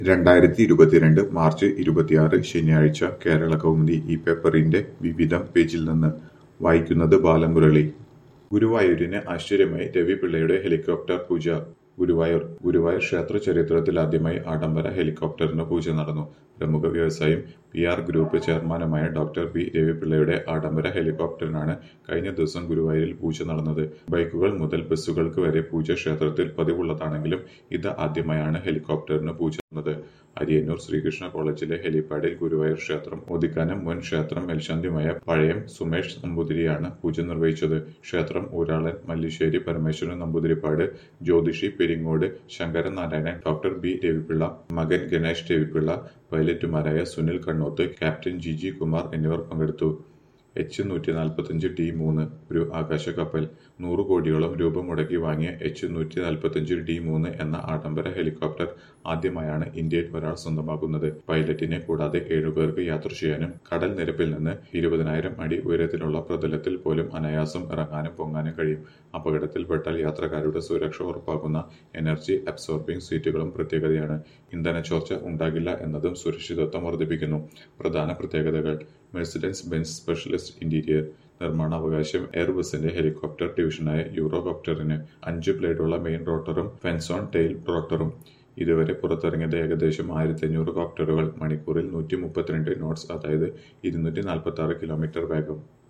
രണ്ടായിരത്തി ഇരുപത്തിരണ്ട് മാർച്ച് ഇരുപത്തിയാറ് ശനിയാഴ്ച കേരള കൗമുദി ഈ പേപ്പറിന്റെ വിവിധം പേജിൽ നിന്ന് വായിക്കുന്നത് ബാലമുരളി ഗുരുവായൂരിന് ആശ്ചര്യമായി രവിപിള്ളയുടെ ഹെലികോപ്റ്റർ പൂജ ഗുരുവായൂർ ഗുരുവായൂർ ക്ഷേത്ര ചരിത്രത്തിൽ ആദ്യമായി ആഡംബര ഹെലികോപ്റ്ററിന് പൂജ നടന്നു പ്രമുഖ വ്യവസായിയും പി ആർ ഗ്രൂപ്പ് ചെയർമാനുമായ ഡോക്ടർ ബി രവിപിള്ളയുടെ ആഡംബര ഹെലികോപ്റ്ററിനാണ് കഴിഞ്ഞ ദിവസം ഗുരുവായൂരിൽ പൂജ നടന്നത് ബൈക്കുകൾ മുതൽ ബസ്സുകൾക്ക് വരെ പൂജ ക്ഷേത്രത്തിൽ പതിവുള്ളതാണെങ്കിലും ഇത് ആദ്യമായാണ് ഹെലികോപ്റ്ററിന് പൂജ നടന്നത് അരിയന്നൂർ ശ്രീകൃഷ്ണ കോളേജിലെ ഹെലിപ്പാഡിൽ ഗുരുവായൂർ ക്ഷേത്രം ഒതുക്കാനും മുൻ ക്ഷേത്രം മേൽശാന്തിയുമായ പഴയം സുമേഷ് നമ്പൂതിരിയാണ് പൂജ നിർവഹിച്ചത് ക്ഷേത്രം ഊരാളൻ മല്ലിശ്ശേരി പരമേശ്വരൻ നമ്പൂതിരിപ്പാട് ജ്യോതിഷി പെരിങ്ങോട് ശങ്കരൻ നാരായണൻ ഡോക്ടർ ബി രവിപിള്ള മകൻ ഗണേഷ് രവിപിള്ള പൈലറ്റുമാരായ സുനിൽ കണ്ണോത്ത് ക്യാപ്റ്റൻ ജിജി കുമാർ എന്നിവർ പങ്കെടുത്തു എച്ച് നൂറ്റി നാൽപ്പത്തഞ്ച് ടി മൂന്ന് ഒരു ആകാശ കപ്പൽ നൂറ് കോടിയോളം രൂപ മുടക്കി വാങ്ങിയ എച്ച് നൂറ്റി നാൽപ്പത്തഞ്ച് ഡി മൂന്ന് എന്ന ആഡംബര ഹെലികോപ്റ്റർ ആദ്യമായാണ് ഇന്ത്യയിൽ ഒരാൾ സ്വന്തമാക്കുന്നത് പൈലറ്റിനെ കൂടാതെ ഏഴുപേർക്ക് യാത്ര ചെയ്യാനും കടൽ നിരപ്പിൽ നിന്ന് ഇരുപതിനായിരം അടി ഉയരത്തിലുള്ള പ്രതലത്തിൽ പോലും അനായാസം ഇറങ്ങാനും പൊങ്ങാനും കഴിയും അപകടത്തിൽപ്പെട്ടാൽ യാത്രക്കാരുടെ സുരക്ഷ ഉറപ്പാക്കുന്ന എനർജി അബ്സോർബിംഗ് സീറ്റുകളും പ്രത്യേകതയാണ് ഇന്ധന ചോർച്ച ഉണ്ടാകില്ല എന്നതും സുരക്ഷിതത്വം വർദ്ധിപ്പിക്കുന്നു പ്രധാന പ്രത്യേകതകൾ മെഴ്സിഡൻസ് ബെൻസ് സ്പെഷ്യലിസ്റ്റ് ഇന്റീരിയർ നിർമ്മാണാവകാശം എയർബസിന്റെ ഹെലികോപ്റ്റർ ഡിവിഷനായ യൂറോകോപ്റ്ററിന് അഞ്ച് ബ്ലേഡുള്ള മെയിൻ റോട്ടറും ഫെൻസോൺ ടെയിൽ റോട്ടറും ഇതുവരെ പുറത്തിറങ്ങിയത് ഏകദേശം ആയിരത്തി അഞ്ഞൂറ് കോപ്റ്ററുകൾ മണിക്കൂറിൽ നൂറ്റി മുപ്പത്തിരണ്ട് നോട്ട്സ് അതായത് ഇരുന്നൂറ്റി നാൽപ്പത്തി ആറ് കിലോമീറ്റർ വേഗം